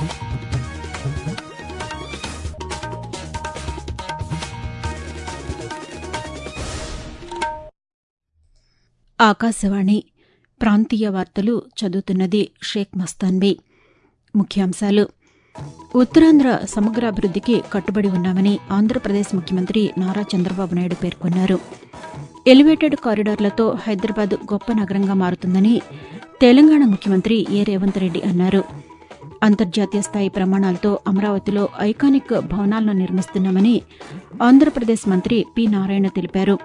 ఆకాశవాణి ప్రాంతీయ వార్తలు చదువుతున్నది షేక్ మస్తాన్బీ ముఖ్యాంశాలు ఉత్తరాంధ్ర సమగ్రాభివృద్దికి కట్టుబడి ఉన్నామని ఆంధ్రప్రదేశ్ ముఖ్యమంత్రి నారా చంద్రబాబు నాయుడు పేర్కొన్నారు ఎలివేటెడ్ కారిడార్లతో హైదరాబాద్ గొప్ప నగరంగా మారుతుందని తెలంగాణ ముఖ్యమంత్రి ఏ రేవంత్ రెడ్డి అన్నారు అంతర్జాతీయ స్థాయి ప్రమాణాలతో అమరావతిలో ఐకానిక్ భవనాలను నిర్మిస్తున్నామని ఆంధ్రప్రదేశ్ మంత్రి పి నారాయణ తెలిపారు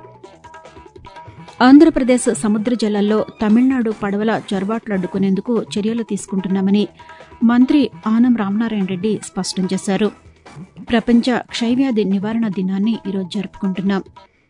ఆంధ్రప్రదేశ్ సముద్ర జలాల్లో తమిళనాడు పడవల చొరబాట్లు అడ్డుకునేందుకు చర్యలు తీసుకుంటున్నామని మంత్రి ఆనం రామనారాయణ రెడ్డి స్పష్టం చేశారు ప్రపంచ క్షయవ్యాధి నివారణ దినాన్ని ఈరోజు జరుపుకుంటున్నాం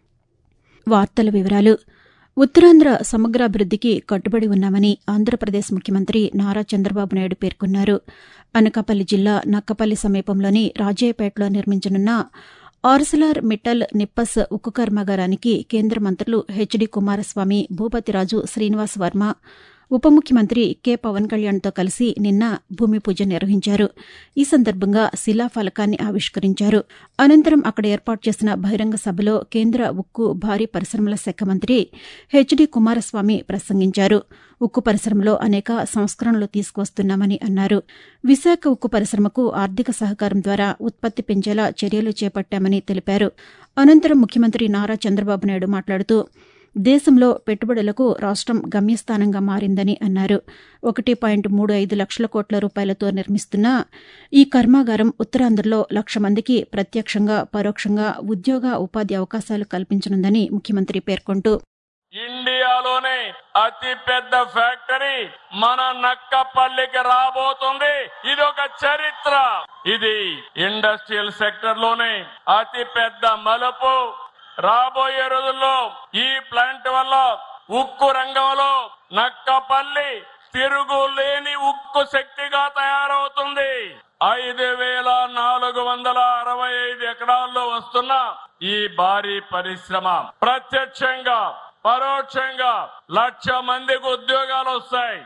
వార్తల వివరాలు ఉత్తరాంధ్ర సమగ్రాభివృద్దికి కట్టుబడి ఉన్నామని ఆంధ్రప్రదేశ్ ముఖ్యమంత్రి నారా చంద్రబాబు నాయుడు పేర్కొన్నారు అనకాపల్లి జిల్లా నక్కపల్లి సమీపంలోని రాజయ్యపేటలో నిర్మించనున్న ఆర్సెలర్ మిట్టల్ నిప్పస్ ఉక్కు కర్మాగారానికి కేంద్ర మంత్రులు హెచ్డి కుమారస్వామి భూపతిరాజు శ్రీనివాస్ వర్మ ఉప ముఖ్యమంత్రి కె పవన్ కళ్యాణ్తో కలిసి నిన్న భూమి పూజ నిర్వహించారు ఈ సందర్భంగా శిలాఫలకాన్ని ఆవిష్కరించారు అనంతరం అక్కడ ఏర్పాటు చేసిన బహిరంగ సభలో కేంద్ర ఉక్కు భారీ పరిశ్రమల శాఖ మంత్రి హెచ్డి కుమారస్వామి ప్రసంగించారు ఉక్కు పరిశ్రమలో అనేక సంస్కరణలు తీసుకువస్తున్నామని అన్నారు విశాఖ ఉక్కు పరిశ్రమకు ఆర్థిక సహకారం ద్వారా ఉత్పత్తి పెంచేలా చర్యలు చేపట్టామని తెలిపారు అనంతరం ముఖ్యమంత్రి నారా చంద్రబాబు నాయుడు మాట్లాడుతూ దేశంలో పెట్టుబడులకు రాష్టం గమ్యస్థానంగా మారిందని అన్నారు ఒకటి పాయింట్ మూడు ఐదు లక్షల కోట్ల రూపాయలతో నిర్మిస్తున్న ఈ కర్మాగారం ఉత్తరాంధ్రలో లక్ష మందికి ప్రత్యక్షంగా పరోక్షంగా ఉద్యోగ ఉపాధి అవకాశాలు కల్పించనుందని ముఖ్యమంత్రి పేర్కొంటూ ఇండియాలోనే అతి పెద్ద ఫ్యాక్టరీ మన నక్కపల్లికి రాబోతుంది ఇది ఒక చరిత్ర ఇది ఇండస్ట్రియల్ సెక్టర్ లోనే అతి పెద్ద మలుపు రాబోయే రోజుల్లో ఈ ప్లాంట్ వల్ల ఉక్కు రంగంలో నక్కపల్లి తిరుగులేని ఉక్కు శక్తిగా తయారవుతుంది ఐదు వేల నాలుగు వందల అరవై ఐదు ఎకరాల్లో వస్తున్న ఈ భారీ పరిశ్రమ ప్రత్యక్షంగా పరోక్షంగా లక్ష మందికి ఉద్యోగాలు వస్తాయి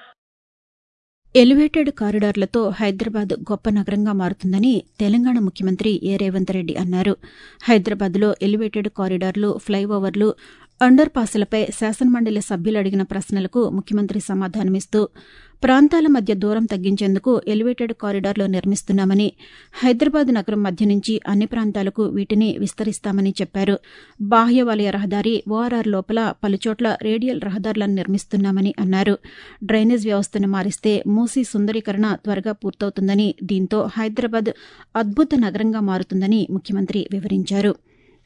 ఎలివేటెడ్ కారిడార్లతో హైదరాబాద్ గొప్ప నగరంగా మారుతుందని తెలంగాణ ముఖ్యమంత్రి ఏ రేవంత్ రెడ్డి అన్నారు హైదరాబాద్లో ఎలివేటెడ్ కారిడార్లు ఫ్లైఓవర్లు అండర్ పాసులపై శాసనమండలి సభ్యులు అడిగిన ప్రశ్నలకు ముఖ్యమంత్రి సమాధానమిస్తూ ప్రాంతాల మధ్య దూరం తగ్గించేందుకు ఎలివేటెడ్ కారిడార్లు నిర్మిస్తున్నామని హైదరాబాద్ నగరం మధ్య నుంచి అన్ని ప్రాంతాలకు వీటిని విస్తరిస్తామని చెప్పారు బాహ్య వలయ రహదారి ఓఆర్ఆర్ లోపల పలుచోట్ల రేడియల్ రహదారులను నిర్మిస్తున్నామని అన్నారు డ్రైనేజ్ వ్యవస్థను మారిస్తే మూసీ సుందరీకరణ త్వరగా పూర్తవుతుందని దీంతో హైదరాబాద్ అద్భుత నగరంగా మారుతుందని ముఖ్యమంత్రి వివరించారు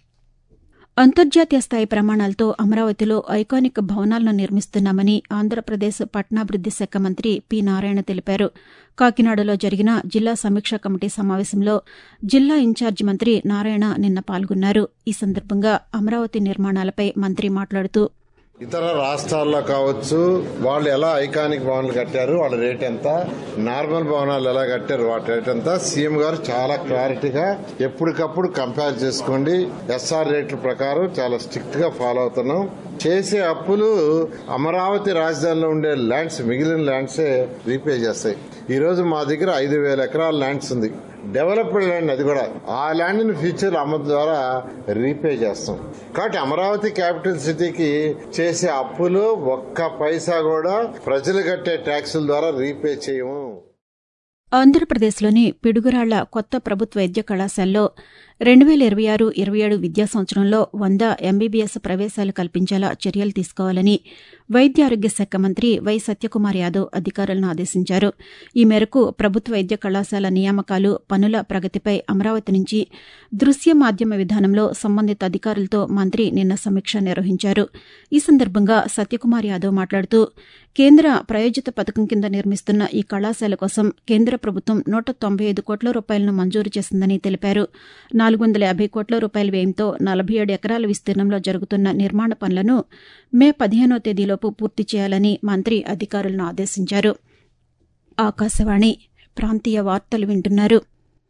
అంతర్జాతీయ స్థాయి ప్రమాణాలతో అమరావతిలో ఐకానిక్ భవనాలను నిర్మిస్తున్నామని ఆంధ్రప్రదేశ్ పట్టణాభివృద్ది శాఖ మంత్రి పి నారాయణ తెలిపారు కాకినాడలో జరిగిన జిల్లా సమీక్షా కమిటీ సమావేశంలో జిల్లా ఇన్ఛార్జి మంత్రి నారాయణ నిన్న పాల్గొన్నారు ఈ సందర్భంగా అమరావతి నిర్మాణాలపై మంత్రి మాట్లాడుతూ ఇతర రాష్ట్రాల్లో కావచ్చు వాళ్ళు ఎలా ఐకానిక్ భవనాలు కట్టారు వాళ్ళ రేట్ ఎంత నార్మల్ భవనాలు ఎలా కట్టారు వాటి రేట్ ఎంత సీఎం గారు చాలా క్లారిటీగా ఎప్పటికప్పుడు కంపేర్ చేసుకోండి ఎస్ఆర్ రేట్ల ప్రకారం చాలా స్ట్రిక్ట్ గా ఫాలో అవుతున్నాం చేసే అప్పులు అమరావతి రాజధానిలో ఉండే ల్యాండ్స్ మిగిలిన ల్యాండ్సే రీపే చేస్తాయి ఈ రోజు మా దగ్గర ఐదు వేల ఎకరాల ల్యాండ్స్ ఉంది డెవలప్డ్ ల్యాండ్ అది కూడా ఆ ల్యాండ్ ని ఫ్యూచర్ అమ్మ ద్వారా రీపే చేస్తాం కాబట్టి అమరావతి క్యాపిటల్ సిటీకి చేసే అప్పులు ఒక్క పైసా కూడా ప్రజలు కట్టే ట్యాక్సుల ద్వారా రీపే చేయము ఆంధ్రప్రదేశ్లోని పిడుగురాళ్ల కొత్త ప్రభుత్వ వైద్య కళాశాలలో రెండు వేల ఇరవై ఆరు ఇరవై ఏడు విద్యా సంవత్సరంలో వంద ఎంబీబీఎస్ ప్రవేశాలు కల్పించేలా చర్యలు తీసుకోవాలని వైద్య ఆరోగ్య శాఖ మంత్రి వై సత్యకుమార్ యాదవ్ అధికారులను ఆదేశించారు ఈ మేరకు ప్రభుత్వ వైద్య కళాశాల నియామకాలు పనుల ప్రగతిపై అమరావతి నుంచి దృశ్య మాధ్యమ విధానంలో సంబంధిత అధికారులతో మంత్రి నిన్న సమీక్ష నిర్వహించారు ఈ సందర్భంగా సత్యకుమార్ యాదవ్ మాట్లాడుతూ కేంద్ర ప్రయోజిత పథకం కింద నిర్మిస్తున్న ఈ కళాశాల కోసం కేంద్ర ప్రభుత్వం నూట తొంభై ఐదు కోట్ల రూపాయలను మంజూరు చేసిందని తెలిపారు నాలుగు వందల యాభై కోట్ల రూపాయల వ్యయంతో నలభై ఏడు ఎకరాల విస్తీర్ణంలో జరుగుతున్న నిర్మాణ పనులను మే పదిహేనో తేదీలోపు పూర్తి చేయాలని మంత్రి అధికారులను ఆదేశించారు ఆకాశవాణి ప్రాంతీయ వార్తలు వింటున్నారు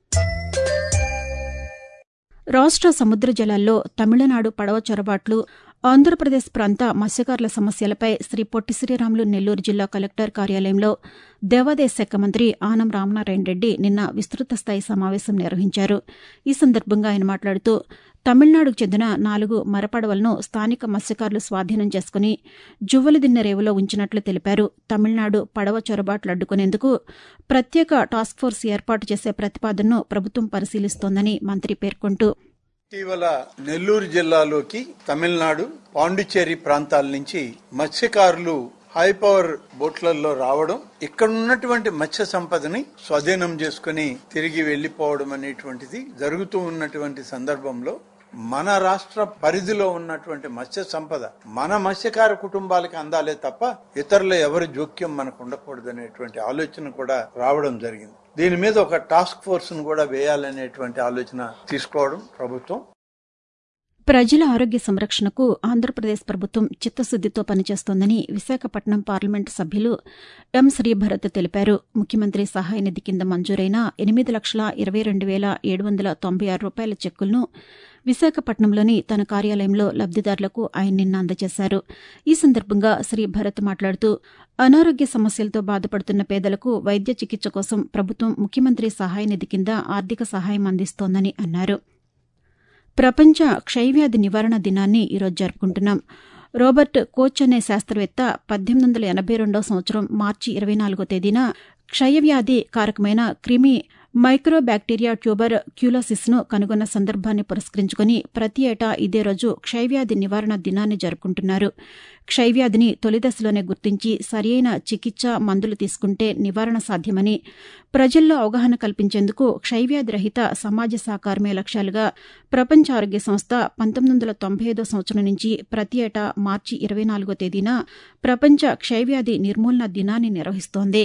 రాష్ట సముద్ర జలాల్లో తమిళనాడు పడవ చొరబాట్లు ఆంధ్రప్రదేశ్ ప్రాంత మత్స్యకారుల సమస్యలపై శ్రీ పొట్టి శ్రీరాములు నెల్లూరు జిల్లా కలెక్టర్ కార్యాలయంలో దేవాదాయ శాఖ మంత్రి ఆనం రామనారాయణ రెడ్డి నిన్న విస్తృత స్థాయి సమావేశం నిర్వహించారు ఈ సందర్భంగా ఆయన మాట్లాడుతూ తమిళనాడుకు చెందిన నాలుగు మరపడవలను స్థానిక మత్స్యకారులు స్వాధీనం చేసుకుని జువ్వలిదిన్నె రేవులో ఉంచినట్లు తెలిపారు తమిళనాడు పడవ చొరబాట్లు అడ్డుకునేందుకు ప్రత్యేక టాస్క్ ఫోర్స్ ఏర్పాటు చేసే ప్రతిపాదనను ప్రభుత్వం పరిశీలిస్తోందని మంత్రి పేర్కొంటూ ఇటీవల నెల్లూరు జిల్లాలోకి తమిళనాడు పాండిచ్చేరి ప్రాంతాల నుంచి మత్స్యకారులు హై పవర్ బోట్లలో రావడం ఇక్కడ ఉన్నటువంటి మత్స్య సంపదని స్వాధీనం చేసుకుని తిరిగి వెళ్లిపోవడం అనేటువంటిది జరుగుతూ ఉన్నటువంటి సందర్భంలో మన రాష్ట్ర పరిధిలో ఉన్నటువంటి మత్స్య సంపద మన మత్స్యకార కుటుంబాలకి అందాలే తప్ప ఇతరుల ఎవరి జోక్యం మనకు ఉండకూడదు అనేటువంటి ఆలోచన కూడా రావడం జరిగింది దీని మీద ఒక టాస్క్ ఫోర్స్ ను కూడా వేయాలనేటువంటి ఆలోచన తీసుకోవడం ప్రభుత్వం ప్రజల ఆరోగ్య సంరక్షణకు ఆంధ్రప్రదేశ్ ప్రభుత్వం చిత్తశుద్దితో పనిచేస్తోందని విశాఖపట్నం పార్లమెంటు సభ్యులు ఎం శ్రీభరత్ తెలిపారు ముఖ్యమంత్రి సహాయ నిధి కింద మంజూరైన ఎనిమిది లక్షల ఇరవై రెండు వేల ఏడు వందల తొంభై ఆరు రూపాయల చెక్కులను విశాఖపట్నంలోని తన కార్యాలయంలో లబ్దిదారులకు ఆయన నిన్న అందజేశారు ఈ సందర్భంగా శ్రీ భరత్ మాట్లాడుతూ అనారోగ్య సమస్యలతో బాధపడుతున్న పేదలకు వైద్య చికిత్స కోసం ప్రభుత్వం ముఖ్యమంత్రి సహాయ నిధి కింద ఆర్థిక సహాయం అందిస్తోందని అన్నారు ప్రపంచ క్షయవ్యాధి నివారణ దినాన్ని ఈరోజు జరుపుకుంటున్నాం రోబర్ట్ కోచ్ అనే శాస్త్రవేత్త పద్దెనిమిది వందల ఎనభై రెండవ సంవత్సరం మార్చి ఇరవై నాలుగో తేదీన క్షయవ్యాధి కారకమైన క్రిమి మైక్రోబ్యాక్టీరియా ట్యూబర్ క్యూలోసిస్ను కనుగొన్న సందర్భాన్ని పురస్కరించుకుని ప్రతి ఏటా ఇదే రోజు క్షయవ్యాధి నివారణ దినాన్ని జరుపుకుంటున్నారు క్షయవ్యాధిని తొలిదశలోనే గుర్తించి సరియైన చికిత్స మందులు తీసుకుంటే నివారణ సాధ్యమని ప్రజల్లో అవగాహన కల్పించేందుకు క్షయవ్యాధి రహిత సమాజ సహకారమే లక్ష్యాలుగా ప్రపంచ ఆరోగ్య సంస్థ పంతొమ్మిది వందల తొంభై ఐదో సంవత్సరం నుంచి ప్రతి ఏటా మార్చి ఇరవై నాలుగో తేదీన ప్రపంచ క్షయవ్యాధి నిర్మూలన దినాన్ని నిర్వహిస్తోంది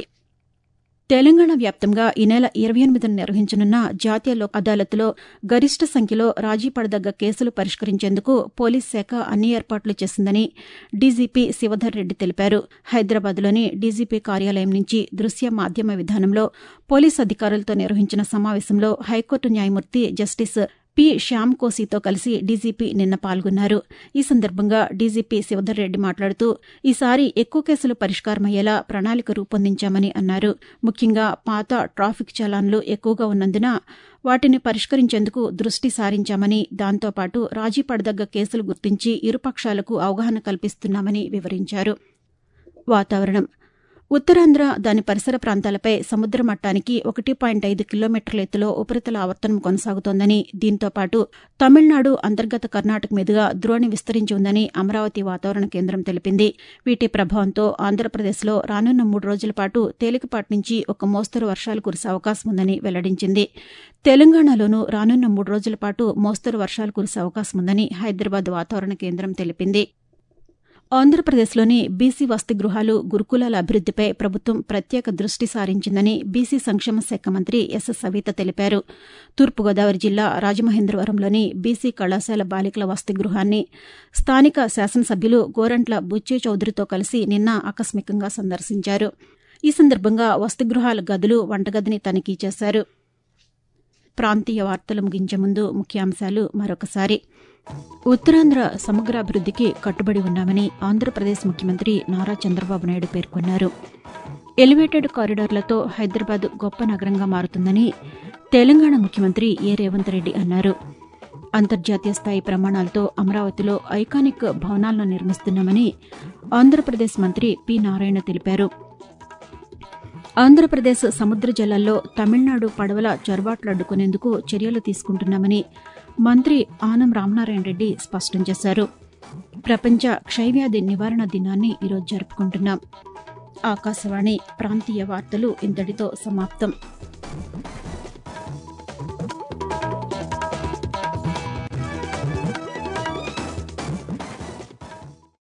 తెలంగాణ వ్యాప్తంగా ఈ నెల ఇరవై ఎనిమిదిన నిర్వహించనున్న జాతీయ లోక్ అదాలత్లో గరిష్ట సంఖ్యలో రాజీ పడదగ్గ కేసులు పరిష్కరించేందుకు పోలీస్ శాఖ అన్ని ఏర్పాట్లు చేసిందని డీజీపీ శివధర్ రెడ్డి తెలిపారు హైదరాబాద్లోని డీజీపీ కార్యాలయం నుంచి దృశ్య మాధ్యమ విధానంలో పోలీస్ అధికారులతో నిర్వహించిన సమావేశంలో హైకోర్టు న్యాయమూర్తి జస్టిస్ పి శ్యామ్ కోసీతో కలిసి డీజీపీ నిన్న పాల్గొన్నారు ఈ సందర్భంగా డీజీపీ శివధర్ రెడ్డి మాట్లాడుతూ ఈసారి ఎక్కువ కేసులు పరిష్కారమయ్యేలా ప్రణాళిక రూపొందించామని అన్నారు ముఖ్యంగా పాత ట్రాఫిక్ చలాన్లు ఎక్కువగా ఉన్నందున వాటిని పరిష్కరించేందుకు దృష్టి సారించామని దాంతోపాటు రాజీ పడదగ్గ కేసులు గుర్తించి ఇరుపక్షాలకు అవగాహన కల్పిస్తున్నామని వివరించారు వాతావరణం ఉత్తరాంధ్ర దాని పరిసర ప్రాంతాలపై సముద్ర మట్టానికి ఒకటి పాయింట్ ఐదు కిలోమీటర్ల ఎత్తులో ఉపరితల ఆవర్తనం కొనసాగుతోందని దీంతో పాటు తమిళనాడు అంతర్గత కర్ణాటక మీదుగా ద్రోణి విస్తరించి ఉందని అమరావతి వాతావరణ కేంద్రం తెలిపింది వీటి ప్రభావంతో ఆంధ్రప్రదేశ్లో రానున్న మూడు రోజుల పాటు తేలికపాటి నుంచి ఒక మోస్తరు వర్షాలు కురిసే అవకాశం ఉందని వెల్లడించింది తెలంగాణలోనూ రానున్న మూడు రోజుల పాటు మోస్తరు వర్షాలు కురిసే అవకాశం ఉందని హైదరాబాద్ వాతావరణ కేంద్రం తెలిపింది ఆంధ్రప్రదేశ్లోని బీసీ వసతి గృహాలు గురుకులాల అభివృద్దిపై ప్రభుత్వం ప్రత్యేక దృష్టి సారించిందని బీసీ సంక్షేమ శాఖ మంత్రి ఎస్ సవిత తెలిపారు తూర్పుగోదావరి జిల్లా రాజమహేంద్రవరంలోని బీసీ కళాశాల బాలికల వసతి గృహాన్ని స్థానిక శాసనసభ్యులు గోరంట్ల బుచ్చే చౌదరితో కలిసి నిన్న ఆకస్మికంగా సందర్శించారు ఈ సందర్భంగా వసతి గృహాల గదులు వంటగదిని తనిఖీ చేశారు ప్రాంతీయ వార్తలు ముగించే ముందు ముఖ్యాంశాలు మరొకసారి ఉత్తరాంధ్ర సమగ్రాభివృద్దికి కట్టుబడి ఉన్నామని ఆంధ్రప్రదేశ్ ముఖ్యమంత్రి నారా చంద్రబాబు నాయుడు పేర్కొన్నారు ఎలివేటెడ్ కారిడార్లతో హైదరాబాద్ గొప్ప నగరంగా మారుతుందని తెలంగాణ ముఖ్యమంత్రి ఏ రేవంత్ రెడ్డి అన్నారు అంతర్జాతీయ స్థాయి ప్రమాణాలతో అమరావతిలో ఐకానిక్ భవనాలను నిర్మిస్తున్నామని ఆంధ్రప్రదేశ్ మంత్రి పి నారాయణ తెలిపారు ఆంధ్రప్రదేశ్ సముద్ర జలాల్లో తమిళనాడు పడవల చొరబాట్లు అడ్డుకునేందుకు చర్యలు తీసుకుంటున్నామని మంత్రి ఆనం రామనారాయణ రెడ్డి స్పష్టం చేశారు ప్రపంచ క్షయవ్యాధి నివారణ దినాన్ని ఈరోజు జరుపుకుంటున్నాం ఆకాశవాణి ప్రాంతీయ వార్తలు ఇంతటితో సమాప్తం